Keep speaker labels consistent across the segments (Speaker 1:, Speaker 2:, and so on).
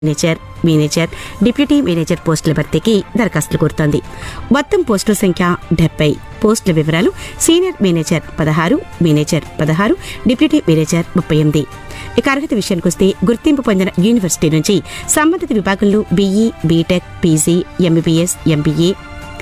Speaker 1: manager manager deputy manager పోస్టుల భర్తీకి దరఖాస్తులు కోరుతోంది మొత్తం పోస్టుల సంఖ్య డెబ్బై పోస్టుల వివరాలు సీనియర్ మేనేజర్ పదహారు మేనేజర్ పదహారు డిప్యూటీ మేనేజర్ ముప్పై ఎనిమిది ఇక అర్హత విషయానికి వస్తే గుర్తింపు పొందిన యూనివర్సిటీ నుంచి సంబంధిత విభాగంలో BE BTech PG MBBS MBA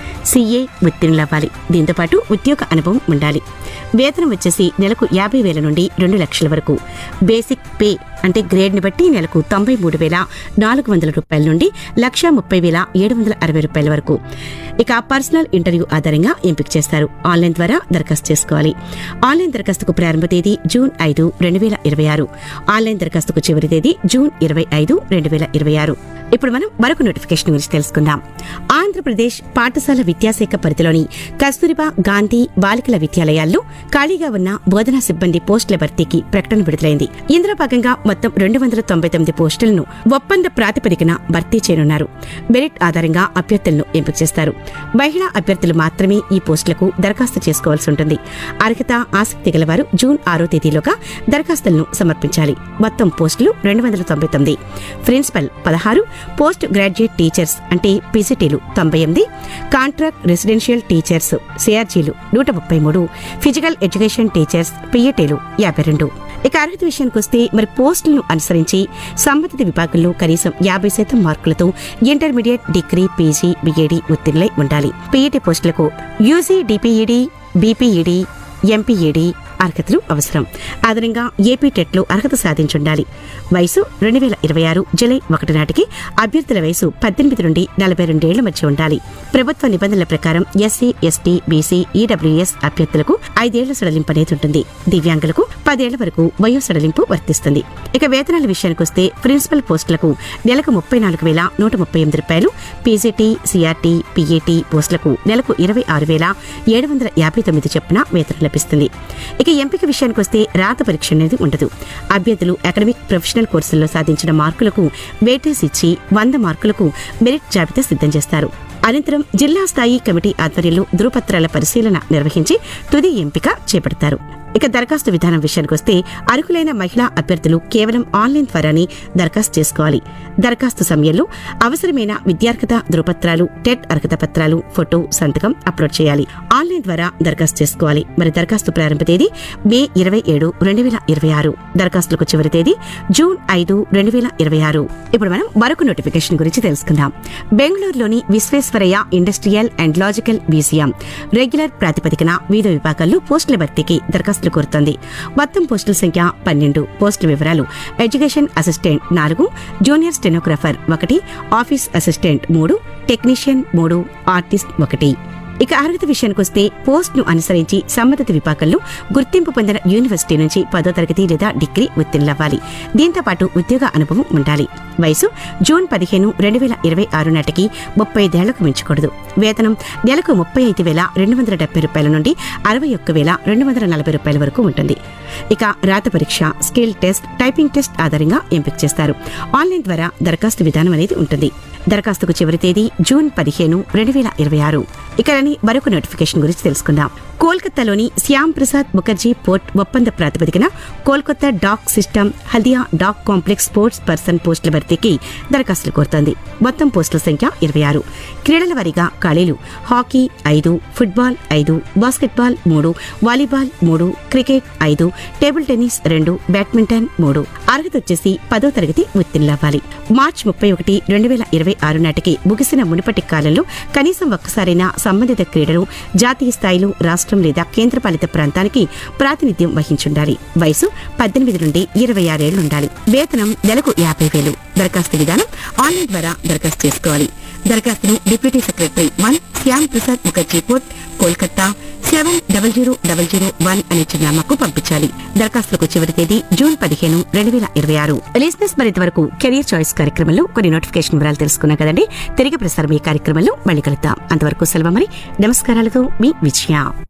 Speaker 1: CA ఉత్తీర్ణులవ్వాలి దీంతో పాటు ఉద్యోగ అనుభవం ఉండాలి వేతనం వచ్చేసి నెలకు యాభై వేల నుండి రెండు లక్షల వరకు బేసిక్ పే అంటే గ్రేడ్ని బట్టి నెలకు తొంభై మూడు వేల నాలుగు వందల రూపాయల నుండి లక్ష ముప్పై వేల ఏడు వందల అరవై రూపాయల వరకు ఇక పర్సనల్ ఇంటర్వ్యూ ఆధారంగా ఎంపిక చేస్తారు ఆన్లైన్ ద్వారా దరఖాస్తు చేసుకోవాలి ఆన్లైన్ దరఖాస్తుకు ప్రారంభ తేదీ జూన్ ఐదు రెండు వేల ఇరవై ఆరు ఆన్లైన్ దరఖాస్తుకు చివరి తేదీ జూన్ ఇరవై ఐదు రెండు వేల ఇరవై ఆరు ఇప్పుడు మనం మరొక నోటిఫికేషన్ గురించి తెలుసుకుందాం ఆంధ్రప్రదేశ్ పాఠశాల విద్యాశాఖ పరిధిలోని కస్తూరిబా గాంధీ బాలికల విద్యాలయాల్లో ఖాళీగా ఉన్న బోధనా సిబ్బంది పోస్టుల భర్తీకి ప్రకటన విడుదలైంది ఇందులో భాగంగా మొత్తం రెండు వందల తొంభై తొమ్మిది పోస్టులను ఒప్పంద ప్రాతిపదికన భర్తీ చేయనున్నారు మెరిట్ ఆధారంగా అభ్యర్థులను ఎంపిక చేస్తారు మహిళా అభ్యర్థులు మాత్రమే ఈ పోస్టులకు దరఖాస్తు చేసుకోవాల్సి ఉంటుంది అర్హత ఆసక్తి గలవారు జూన్ ఆరో తేదీలోగా దరఖాస్తులను సమర్పించాలి మొత్తం పోస్టులు రెండు వందల తొంభై తొమ్మిది ప్రిన్సిపల్ పదహారు పోస్ట్ గ్రాడ్యుయేట్ టీచర్స్ అంటే పీసీటీలు తొంభై ఎనిమిది కాంట్రాక్ట్ రెసిడెన్షియల్ టీచర్స్ సిఆర్జీలు నూట ముప్పై మూడు ఫిజికల్ ఎడ్యుకేషన్ టీచర్స్ పిఈటీలు యాభై రెండు ఇక అర్హత విషయానికి వస్తే మరి పోస్టులను అనుసరించి సంబంధిత విభాగంలో కనీసం యాభై శాతం మార్కులతో ఇంటర్మీడియట్ డిగ్రీ పీజీ బీఏడీ ఉత్తీర్ణులై ఉండాలి పీఈటీ పోస్టులకు యూజీ డిపిఈడి బీపీఈడి ఎంపీఈడి అర్హతలు అవసరం అదనంగా ఏపీ టెట్లో అర్హత సాధించుండాలి వయసు రెండు వేల ఇరవై ఆరు జూలై ఒకటి నాటికి అభ్యర్థుల వయసు పద్దెనిమిది నుండి నలభై రెండేళ్ల మధ్య ఉండాలి ప్రభుత్వ నిబంధనల ప్రకారం ఎస్సీ ఎస్టీ బీసీ ఈడబ్ల్యూఎస్ అభ్యర్థులకు ఐదేళ్ల సడలింపు అనేది ఉంటుంది దివ్యాంగులకు పదేళ్ల వరకు వయో సడలింపు వర్తిస్తుంది ఇక వేతనాల విషయానికి వస్తే ప్రిన్సిపల్ పోస్టులకు నెలకు ముప్పై నాలుగు వేల నూట ముప్పై ఎనిమిది రూపాయలు పీజీటీ సిఆర్టీ పీఏటీ పోస్టులకు నెలకు ఇరవై ఆరు వేల ఏడు వందల యాభై తొమ్మిది చొప్పున వేతనం లభిస్తుంది ఇక ఎంపిక విషయానికి వస్తే రాత పరీక్ష అనేది ఉండదు అభ్యర్థులు అకాడమిక్ ప్రొఫెషనల్ కోర్సుల్లో సాధించిన మార్కులకు వేటేజ్ ఇచ్చి వంద మార్కులకు మెరిట్ జాబితా సిద్ధం చేస్తారు అనంతరం జిల్లా స్థాయి కమిటీ ఆధ్వర్యంలో ధృవపత్రాల పరిశీలన నిర్వహించి తుది ఎంపిక చేపడతారు ఇక దరఖాస్తు విధానం విషయానికి వస్తే అర్హులైన మహిళా అభ్యర్థులు కేవలం ఆన్లైన్ ద్వారానే దరఖాస్తు చేసుకోవాలి దరఖాస్తు సమయంలో అవసరమైన విద్యార్హత ధృవపత్రాలు టెట్ అర్హత పత్రాలు ఫోటో సంతకం అప్లోడ్ చేయాలి ఆన్లైన్ ద్వారా దరఖాస్తు చేసుకోవాలి మరి దరఖాస్తు ప్రారంభ తేదీ మే ఇరవై ఏడు రెండు వేల ఇరవై ఆరు దరఖాస్తులకు చివరి తేదీ జూన్ ఐదు రెండు వేల ఇరవై ఆరు ఇప్పుడు మనం మరొక నోటిఫికేషన్ గురించి తెలుసుకుందాం బెంగళూరులోని Visvesvaraya industrial and logical museum regular ప్రాతిపదికన వివిధ విభాగాల్లో పోస్టుల భర్తీకి దరఖాస్తులు కోరుతోంది మొత్తం పోస్టుల సంఖ్య పన్నెండు పోస్టుల వివరాలు ఎడ్యుకేషన్ అసిస్టెంట్ నాలుగు జూనియర్ స్టెనోగ్రాఫర్ ఒకటి ఆఫీస్ అసిస్టెంట్ మూడు టెక్నీషియన్ మూడు ఆర్టిస్ట్ ఒకటి ఇక అర్హత విషయానికి వస్తే పోస్ట్ ను అనుసరించి సంబంధిత విభాగంలో గుర్తింపు పొందిన యూనివర్సిటీ నుంచి పదో తరగతి లేదా డిగ్రీ ఉత్తీర్ణులవ్వాలి దీంతో పాటు ఉద్యోగ అనుభవం ఉండాలి వయసు జూన్ పదిహేను రెండు వేల ఇరవై ఆరు నాటికి ముప్పై ఐదేళ్లకు మించకూడదు వేతనం నెలకు ముప్పై ఐదు వేల రెండు వందల డెబ్బై రూపాయల నుండి అరవై ఒక్క వేల రెండు వందల నలభై రూపాయల వరకు ఉంటుంది ఇక రాత పరీక్ష స్కిల్ టెస్ట్ టైపింగ్ టెస్ట్ ఆధారంగా ఎంపిక చేస్తారు ఆన్లైన్ ద్వారా దరఖాస్తు విధానం అనేది ఉంటుంది దరఖాస్తుకు చివరి తేదీ జూన్ పదిహేను రెండు వేల ఇరవై ఆరు ఇకలని మరొక నోటిఫికేషన్ గురించి తెలుసుకుందాం కోల్కతాలోని శ్యామ్ ప్రసాద్ ముఖర్జీ పోర్ట్ ఒప్పంద ప్రాతిపదికన Kolkata dock system Haldia dock complex sports person పోస్టుల భర్తీకి దరఖాస్తులు కోరుతోంది మొత్తం పోస్టుల సంఖ్య ఇరవై ఆరు క్రీడల వారీగా ఖాళీలు హాకీ ఐదు ఫుట్బాల్ ఐదు బాస్కెట్బాల్ మూడు వాలీబాల్ మూడు క్రికెట్ ఐదు టేబుల్ టెన్నిస్ రెండు బ్యాడ్మింటన్ మూడు అర్హత వచ్చేసి పదో తరగతి ఉత్తీర్ణులవ్వాలి మార్చి ముప్పై ఒకటి రెండు వేల ఇరవై ఆరు నాటికి ముగిసిన మునుపటి కాలంలో కనీసం ఒక్కసారైనా సంబంధిత క్రీడలు జాతీయ స్థాయిలో రాష్ట్రం లేదా కేంద్రపాలిత ప్రాంతానికి ప్రాతినిధ్యం వహించుండాలి వయసు పద్దెనిమిది నుండి ఇరవై ఆరేళ్లు ఉండాలి వేతనం నెలకు యాభై వేలు దరఖాస్తు విధానం ఆన్లైన్ ద్వారా దరఖాస్తు చేసుకోవాలి దరఖాస్తును deputy secretary one Shyam Prasad Mukherjee port Kolkata seven double zero double zero one అనే చిరునామాకు పంపించాలి దరఖాస్తులకు చివరి తేదీ జూన్ పదిహేను రెండు వేల ఇరవై ఆరు లిజినెస్ మరింత వరకు కెరీర్ చాయిస్ కార్యక్రమంలో కొన్ని నోటిఫికేషన్ వివరాలు తెలుసుకున్నాం కదండి తిరిగి ప్రసారం ఈ కార్యక్రమంలో మళ్ళీ కలుద్దాం అంతవరకు సెలవు మరి నమస్కారాలతో మీ విజయ